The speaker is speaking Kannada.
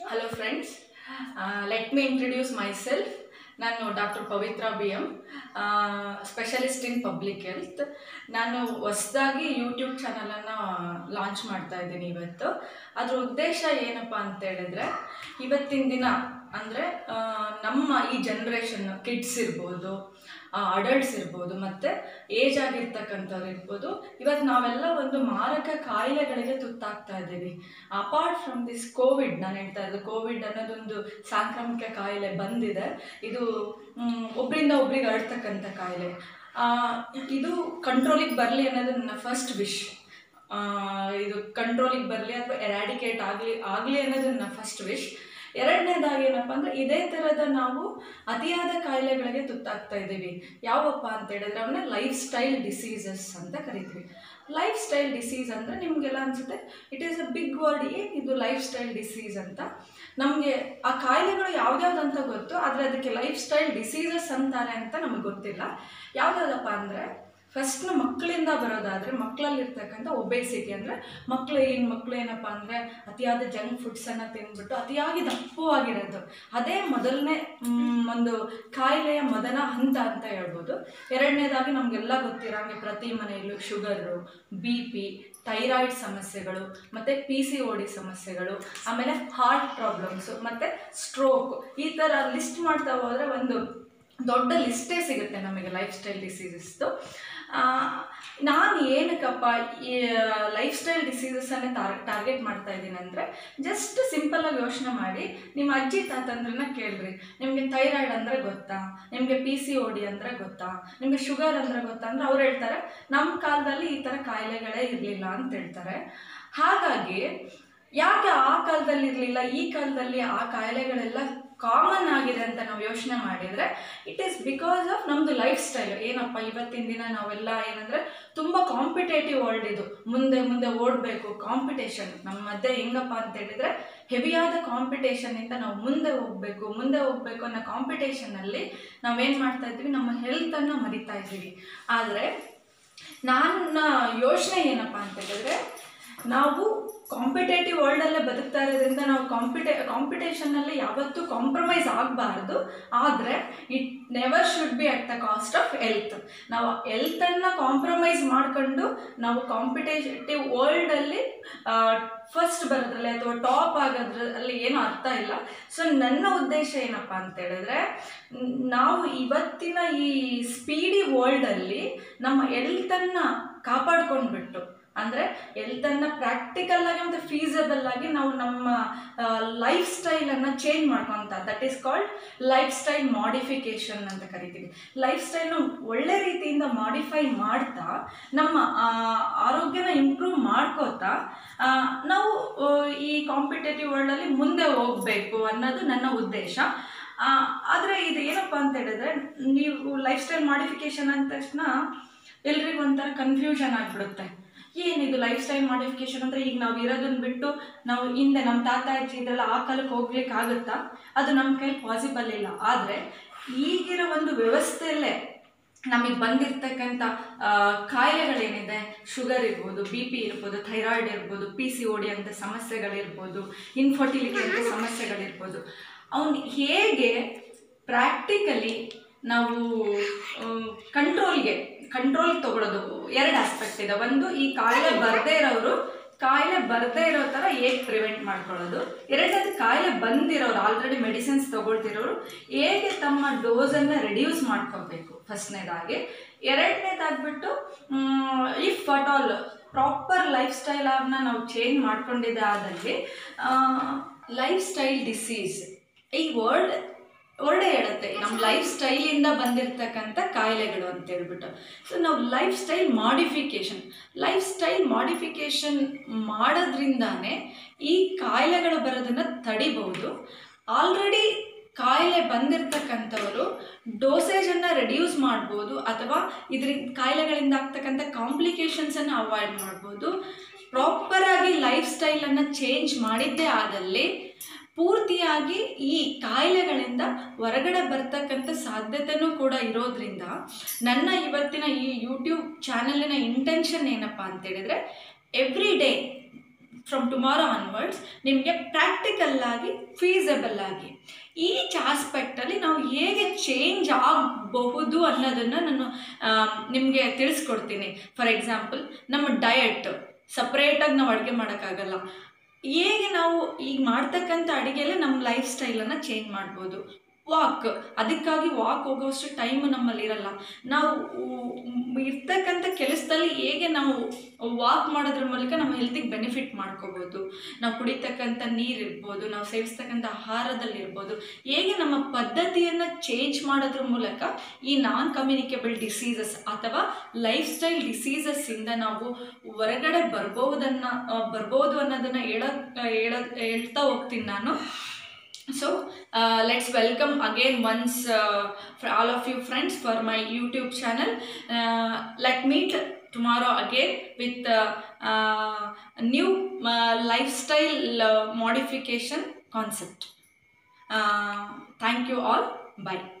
Hello friends let me introduce myself ನಾನು doctor Pavithra B M specialist in public health ನಾನು ಹೊಸದಾಗಿ ಯೂಟ್ಯೂಬ್ ಚಾನಲನ್ನು ಲಾಂಚ್ ಮಾಡ್ತಾ ಇದ್ದೀನಿ ಇವತ್ತು ಅದ್ರ ಉದ್ದೇಶ ಏನಪ್ಪ ಅಂತ ಹೇಳಿದ್ರೆ ಇವತ್ತಿನ ದಿನ ಅಂದರೆ ನಮ್ಮ ಈ ಜನ್ರೇಷನ್ ಕಿಡ್ಸ್ ಇರ್ಬೋದು ಅಡಲ್ಟ್ಸ್ ಇರ್ಬೋದು ಮತ್ತು ಏಜ್ ಆಗಿರ್ತಕ್ಕಂಥವ್ರು ಇರ್ಬೋದು ಇವತ್ತು ನಾವೆಲ್ಲ ಒಂದು ಮಾರಕ ಕಾಯಿಲೆಗಳಿಗೆ ತುತ್ತಾಗ್ತಾ ಇದ್ದೀವಿ ಅಪಾರ್ಟ್ ಫ್ರಮ್ ದಿಸ್ ಕೋವಿಡ್ ನಾನು ಹೇಳ್ತಾ ಇರೋದು ಕೋವಿಡ್ ಅನ್ನೋದೊಂದು ಸಾಂಕ್ರಾಮಿಕ ಕಾಯಿಲೆ ಬಂದಿದೆ ಇದು ಮ್, ಒಬ್ರಿಂದ ಒಬ್ರಿಗೆ ಹರಡ್ತಕ್ಕಂಥ ಕಾಯಿಲೆ ಆ, ಇದು ಕಂಟ್ರೋಲಿಗೆ ಬರಲಿ ಅನ್ನೋದು ನನ್ನ ಫಸ್ಟ್ ವಿಶ್ ಇದು ಕಂಟ್ರೋಲಿಗೆ ಬರಲಿ ಅಥವಾ ಎರಾಡಿಕೇಟ್ ಆಗಲಿ ಆಗಲಿ ಅನ್ನೋದು ನನ್ನ ಫಸ್ಟ್ ವಿಶ್ ಎರಡನೇದಾಗಿ ಏನಪ್ಪ ಅಂದರೆ ಇದೇ ಥರದ ನಾವು ಅತಿಯಾದ ಕಾಯಿಲೆಗಳಿಗೆ ತುತ್ತಾಗ್ತಾ ಇದ್ದೀವಿ ಯಾವಪ್ಪ ಅಂತ ಹೇಳಿದ್ರೆ ಅವನ್ನ ಲೈಫ್ ಸ್ಟೈಲ್ ಡಿಸೀಸಸ್ ಅಂತ ಕರಿತೀವಿ ಲೈಫ್ ಸ್ಟೈಲ್ ಡಿಸೀಸ್ ಅಂದರೆ ನಿಮಗೆಲ್ಲ ಅನಿಸುತ್ತೆ it is a big word ಏನು ಇದು ಲೈಫ್ ಸ್ಟೈಲ್ ಡಿಸೀಸ್ ಅಂತ ನಮಗೆ ಆ ಕಾಯಿಲೆಗಳು ಯಾವ್ದ್ಯಾವ್ದಂತ ಗೊತ್ತು ಆದರೆ ಅದಕ್ಕೆ ಲೈಫ್ ಸ್ಟೈಲ್ ಡಿಸೀಸಸ್ ಅಂತಾರೆ ಅಂತ ನಮಗೆ ಗೊತ್ತಿಲ್ಲ ಯಾವ್ದಾದಪ್ಪ ಅಂದರೆ ಫಸ್ಟ್ ಮಕ್ಕಳಿಂದ ಬರೋದಾದರೆ ಮಕ್ಕಳಲ್ಲಿರ್ತಕ್ಕಂಥ ಒಬೇಸಿಟಿ ಅಂದರೆ ಮಕ್ಕಳು ಏನು ಮಕ್ಕಳು ಏನಪ್ಪ ಅಂದರೆ ಅತಿಯಾದ ಜಂಕ್ ಫುಡ್ಸನ್ನು ತಿಂದ್ಬಿಟ್ಟು ಅತಿಯಾಗಿ ದಪ್ಪವಾಗಿರೋದು ಅದೇ ಮೊದಲನೇ ಮ್, ಒಂದು ಕಾಯಿಲೆಯ ಮೊದಲ ಹಂತ ಅಂತ ಹೇಳ್ಬೋದು ಎರಡನೇದಾಗಿ ನಮಗೆಲ್ಲ ಗೊತ್ತಿರೋಂಗೆ ಪ್ರತಿ ಮನೆಯಲ್ಲೂ ಶುಗರು ಬಿ ಪಿ ಥೈರಾಯ್ಡ್ ಸಮಸ್ಯೆಗಳು ಮತ್ತು ಪಿ ಸಿ ಓ ಡಿ ಸಮಸ್ಯೆಗಳು ಆಮೇಲೆ ಹಾರ್ಟ್ ಪ್ರಾಬ್ಲಮ್ಸು ಮತ್ತು ಸ್ಟ್ರೋಕ್ ಈ ಥರ ಲಿಸ್ಟ್ ಮಾಡ್ತಾ ಹೋದರೆ ಒಂದು ದೊಡ್ಡ ಲಿಸ್ಟೇ ಸಿಗುತ್ತೆ ನಮಗೆ ಲೈಫ್ ಸ್ಟೈಲ್ ಡಿಸೀಸಸ್ದು ನಾನು ಏನಕ್ಕಪ್ಪ ಈ ಲೈಫ್ ಸ್ಟೈಲ್ ಡಿಸೀಸಸನ್ನೇ ಟಾರ್ ಟಾರ್ಗೆಟ್ ಮಾಡ್ತಾ ಇದ್ದೀನಿ ಅಂದರೆ ಜಸ್ಟ್ ಸಿಂಪಲ್ಲಾಗಿ ಯೋಚನೆ ಮಾಡಿ ನಿಮ್ಮ ಅಜ್ಜಿ ತಾತಂದ್ರನ್ನ ಕೇಳ್ರಿ ನಿಮಗೆ ಥೈರಾಯ್ಡ್ ಅಂದರೆ ಗೊತ್ತಾ ನಿಮಗೆ ಪಿ ಸಿ ಓ ಡಿ ಅಂದರೆ ಗೊತ್ತಾ ನಿಮಗೆ ಶುಗರ್ ಅಂದರೆ ಗೊತ್ತಾ ಅಂದರೆ ಅವ್ರು ಹೇಳ್ತಾರೆ ನಮ್ಮ ಕಾಲದಲ್ಲಿ ಈ ಥರ ಕಾಯಿಲೆಗಳೇ ಇರಲಿಲ್ಲ ಅಂತ ಹೇಳ್ತಾರೆ ಹಾಗಾಗಿ ಯಾಕೆ ಆ ಕಾಲದಲ್ಲಿ ಇರಲಿಲ್ಲ ಈ ಕಾಲದಲ್ಲಿ ಆ ಕಾಯಿಲೆಗಳೆಲ್ಲ ಕಾಮನ್ ಆಗಿದೆ ಅಂತ ನಾವು ಯೋಚನೆ ಮಾಡಿದರೆ ಇಟ್ ಈಸ್ ಬಿಕಾಸ್ ಆಫ್ ನಮ್ಮದು ಲೈಫ್ ಸ್ಟೈಲ್ ಏನಪ್ಪ ಇವತ್ತಿನ ದಿನ ನಾವೆಲ್ಲ ಏನಂದರೆ ತುಂಬ ಕಾಂಪಿಟೇಟಿವ್ ವರ್ಲ್ಡ್ ಇದು ಮುಂದೆ ಮುಂದೆ ಓಡಬೇಕು ಕಾಂಪಿಟೇಷನ್ ನಮ್ಮ ಮಧ್ಯೆ ಹೆಂಗಪ್ಪ ಅಂತ ಹೇಳಿದರೆ ಹೆವಿಯಾದ ಕಾಂಪಿಟೇಷನಿಂದ ನಾವು ಮುಂದೆ ಹೋಗಬೇಕು ಮುಂದೆ ಹೋಗಬೇಕು ಅನ್ನೋ ಕಾಂಪಿಟೇಷನಲ್ಲಿ ನಾವೇನು ಮಾಡ್ತಾ ಇದ್ದೀವಿ ನಮ್ಮ ಹೆಲ್ತನ್ನು ಮರಿತಾ ಇದ್ದೀವಿ ಆದರೆ ನನ್ನ ಯೋಚನೆ ಏನಪ್ಪ ಅಂತ ಹೇಳಿದ್ರೆ ನಾವು ಕಾಂಪಿಟೇಟಿವ್ ವರ್ಲ್ಡಲ್ಲೇ ಬದುಕ್ತಾ ಇರೋದ್ರಿಂದ ನಾವು ಕಾಂಪಿಟೇ ಕಾಂಪಿಟೇಷನ್ನಲ್ಲಿ ಯಾವತ್ತೂ ಕಾಂಪ್ರಮೈಸ್ ಆಗಬಾರ್ದು ಆದರೆ it never should be at the cost of health ನಾವು ಹೆಲ್ತನ್ನು ಕಾಂಪ್ರಮೈಸ್ ಮಾಡ್ಕೊಂಡು ನಾವು ಕಾಂಪಿಟೇಟಿವ್ ವರ್ಲ್ಡಲ್ಲಿ ಫಸ್ಟ್ ಬರೋದ್ರಲ್ಲಿ ಅಥವಾ ಟಾಪ್ ಆಗೋದ್ರಲ್ಲಿ ಏನೂ ಅರ್ಥ ಇಲ್ಲ ಸೊ ನನ್ನ ಉದ್ದೇಶ ಏನಪ್ಪ ಅಂತ ಹೇಳಿದ್ರೆ ನ್- ನಾವು ಇವತ್ತಿನ ಈ ಸ್ಪೀಡಿ ವರ್ಲ್ಡಲ್ಲಿ ನಮ್ಮ ಹೆಲ್ತನ್ನು ಕಾಪಾಡ್ಕೊಂಡ್ಬಿಟ್ಟು ಅಂದರೆ ಹೆಲ್ತನ್ನು ಪ್ರಾಕ್ಟಿಕಲ್ ಆಗಿ ಮತ್ತು ಫೀಸಬಲ್ ಆಗಿ ನಾವು ನಮ್ಮ ಲೈಫ್ ಸ್ಟೈಲನ್ನು ಚೇಂಜ್ ಮಾಡ್ಕೊತ that is called life style modification ಅಂತ ಕರಿತೀವಿ ಲೈಫ್ ಸ್ಟೈಲ್ನ ಒಳ್ಳೆ ರೀತಿಯಿಂದ ಮಾಡಿಫೈ ಮಾಡ್ತಾ ನಮ್ಮ ಆ, ಆರೋಗ್ಯನ ಇಂಪ್ರೂವ್ ಮಾಡ್ಕೋತಾ ಆ, ನಾವು ಆ, ಈ ಕಾಂಪಿಟೇಟಿವ್ ವರ್ಲ್ಡಲ್ಲಿ ಮುಂದೆ ಹೋಗಬೇಕು ಅನ್ನೋದು ನನ್ನ ಉದ್ದೇಶ ಆದರೆ ಇದು ಏನಪ್ಪ ಅಂತ ಹೇಳಿದ್ರೆ ನೀವು ಲೈಫ್ ಸ್ಟೈಲ್ ಮಾಡಿಫಿಕೇಷನ್ ಅಂದ ತಕ್ಷಣ ಎಲ್ರಿಗೂ ಒಂಥರ ಕನ್ಫ್ಯೂಷನ್ ಆಗಿಬಿಡುತ್ತೆ ಏನಿದು ಲೈಫ್ ಸ್ಟೈಲ್ ಮಾಡಿಫಿಕೇಶನ್ ಅಂದರೆ ಈಗ ನಾವು ಇರೋದನ್ನ ಬಿಟ್ಟು ನಾವು ಹಿಂದೆ ನಮ್ಮ ತಾತ ಅಜ್ಜಿ ಇದೆಲ್ಲ ಆ ಕಾಲಕ್ಕೆ ಹೋಗ್ಲಿಕ್ಕೆ ಆಗುತ್ತಾ ಅದು ನಮ್ಮ ಕೈಲಿ ಪಾಸಿಬಲ್ ಇಲ್ಲ ಆದರೆ ಈಗಿರೋ ಒಂದು ವ್ಯವಸ್ಥೆಯಲ್ಲೇ ನಮಗೆ ಬಂದಿರ್ತಕ್ಕಂಥ ಆ, ಕಾಯಿಲೆಗಳೇನಿದೆ ಶುಗರ್ ಇರ್ಬೋದು ಬಿ ಪಿ ಇರ್ಬೋದು ಥೈರಾಯ್ಡ್ ಇರ್ಬೋದು ಪಿ ಸಿ ಓ ಡಿ ಅಂತ ಸಮಸ್ಯೆಗಳಿರ್ಬೋದು ಇನ್ಫರ್ಟಿಲಿಟಿ ಅಂತ ಸಮಸ್ಯೆಗಳಿರ್ಬೋದು ಅವನು ಹೇಗೆ ಪ್ರಾಕ್ಟಿಕಲಿ ನಾವು ಕಂಟ್ರೋಲ್ಗೆ ಕಂಟ್ರೋಲ್ ತಗೊಳ್ಳೋದು ಎರಡು ಆಸ್ಪೆಕ್ಟ್ ಇದೆ ಒಂದು ಈ ಕಾಯಿಲೆ ಬರದೇ ಇರೋರು ಕಾಯಿಲೆ ಬರದೇ ಇರೋ ಥರ ಹೇಗೆ ಪ್ರಿವೆಂಟ್ ಮಾಡ್ಕೊಳ್ಳೋದು ಎರಡನೇದು ಕಾಯಿಲೆ ಬಂದಿರೋರು ಆಲ್ರೆಡಿ ಮೆಡಿಸಿನ್ಸ್ ತಗೊಳ್ತಿರೋರು ಹೇಗೆ ತಮ್ಮ ಡೋಸನ್ನು ರೆಡ್ಯೂಸ್ ಮಾಡ್ಕೋಬೇಕು ಫಸ್ಟ್ನೇದಾಗಿ ಎರಡನೇದಾಗ್ಬಿಟ್ಟು if at all proper life ಸ್ಟೈಲನ್ನ ನಾವು ಚೇಂಜ್ ಮಾಡ್ಕೊಂಡಿದ್ದೆ ಆದಲ್ಲಿ ಲೈಫ್ ಸ್ಟೈಲ್ ಡಿಸೀಸ್ ಈ ವರ್ಡ್ ವರ್ಡೇ ಹೇಳುತ್ತೆ ನಮ್ಮ ಲೈಫ್ ಸ್ಟೈಲಿಂದ ಬಂದಿರತಕ್ಕಂಥ ಕಾಯಿಲೆಗಳು ಅಂತ ಹೇಳ್ಬಿಟ್ಟು ಸೊ ನಾವು life style modification life style modification ಮಾಡೋದ್ರಿಂದಾನೇ ಈ ಕಾಯಿಲೆಗಳು ಬರೋದನ್ನು ತಡಿಬಹುದು ಆಲ್ರೆಡಿ ಕಾಯಿಲೆ ಬಂದಿರತಕ್ಕಂಥವರು ಡೋಸೇಜನ್ನು ರೆಡ್ಯೂಸ್ ಮಾಡ್ಬೋದು ಅಥವಾ ಇದರಿಂದ ಕಾಯಿಲೆಗಳಿಂದ ಆಗ್ತಕ್ಕಂಥ ಕಾಂಪ್ಲಿಕೇಶನ್ಸನ್ನು ಅವಾಯ್ಡ್ ಮಾಡ್ಬೋದು ಪ್ರಾಪರಾಗಿ ಲೈಫ್ ಸ್ಟೈಲನ್ನು ಚೇಂಜ್ ಮಾಡಿದ್ದೇ ಆದಲ್ಲಿ ಪೂರ್ತಿಯಾಗಿ ಈ ಕಾಯಿಲೆಗಳಿಂದ ಹೊರಗಡೆ ಬರ್ತಕ್ಕಂಥ ಸಾಧ್ಯತೆನೂ ಕೂಡ ಇರೋದ್ರಿಂದ ನನ್ನ ಇವತ್ತಿನ ಈ ಯೂಟ್ಯೂಬ್ ಚಾನಲಿನ ಇಂಟೆನ್ಷನ್ ಏನಪ್ಪ ಅಂತ ಹೇಳಿದ್ರೆ every day from tomorrow onwards ನಿಮಗೆ ಪ್ರಾಕ್ಟಿಕಲ್ ಆಗಿ ಫೀಸಬಲ್ ಆಗಿ ಈಚ್ ಆಸ್ಪೆಕ್ಟಲ್ಲಿ ನಾವು ಹೇಗೆ ಚೇಂಜ್ ಆಗಬಹುದು ಅನ್ನೋದನ್ನು ನಾನು ನಿಮಗೆ ತಿಳಿಸ್ಕೊಡ್ತೀನಿ ಫಾರ್ ಎಕ್ಸಾಂಪಲ್ ನಮ್ಮ ಡಯಟ್ ಸಪ್ರೇಟಾಗಿ ನಾವು ಅಡುಗೆ ಮಾಡೋಕ್ಕಾಗಲ್ಲ ಹೇಗೆ ನಾವು ಈಗ ಮಾಡ್ತಕ್ಕಂಥ ಅಡುಗೆಯಲ್ಲೇ ನಮ್ಮ ಲೈಫ್ ಸ್ಟೈಲನ್ನು ಚೇಂಜ್ ಮಾಡ್ಬೋದು ವಾಕ್ ಅದಕ್ಕಾಗಿ ವಾಕ್ ಹೋಗೋಷ್ಟು ಟೈಮ್ ನಮ್ಮಲ್ಲಿ ಇರಲ್ಲ ನಾವು ಉ- ಇರ್ತಕ್ಕಂಥ ಕೆಲಸದಲ್ಲಿ ಹೇಗೆ ನಾವು ವಾಕ್ ಮಾಡೋದ್ರ ಮೂಲಕ ನಮ್ಮ ಹೆಲ್ತಿಗೆ ಬೆನಿಫಿಟ್ ಮಾಡ್ಕೋಬೋದು ನಾವು ಕುಡಿತಕ್ಕಂಥ ನೀರು ಇರ್ಬೋದು ನಾವು ಸೇವಿಸ್ತಕ್ಕಂಥ ಆಹಾರದಲ್ಲಿರ್ಬೋದು ಹೇಗೆ ನಮ್ಮ ಪದ್ಧತಿಯನ್ನು ಚೇಂಜ್ ಮಾಡೋದ್ರ ಮೂಲಕ ಈ ನಾನ್ ಕಮ್ಯುನಿಕೇಬಲ್ ಡಿಸೀಸಸ್ ಅಥವಾ ಲೈಫ್ ಸ್ಟೈಲ್ ಡಿಸೀಸಸ್ಸಿಂದ ನಾವು ಹೊರಗಡೆ ಬರ್ಬೋದನ್ನ ಆ, ಬರ್ಬೋದು ಅನ್ನೋದನ್ನು ಹೇಳ ಹೇಳ ಹೇಳ್ತಾ ಹೋಗ್ತೀನಿ ನಾನು so let's welcome again once for all of you friends for my YouTube channel let meet tomorrow again with uh, uh, new uh, lifestyle uh, modification concept. Uh, thank you all. Bye.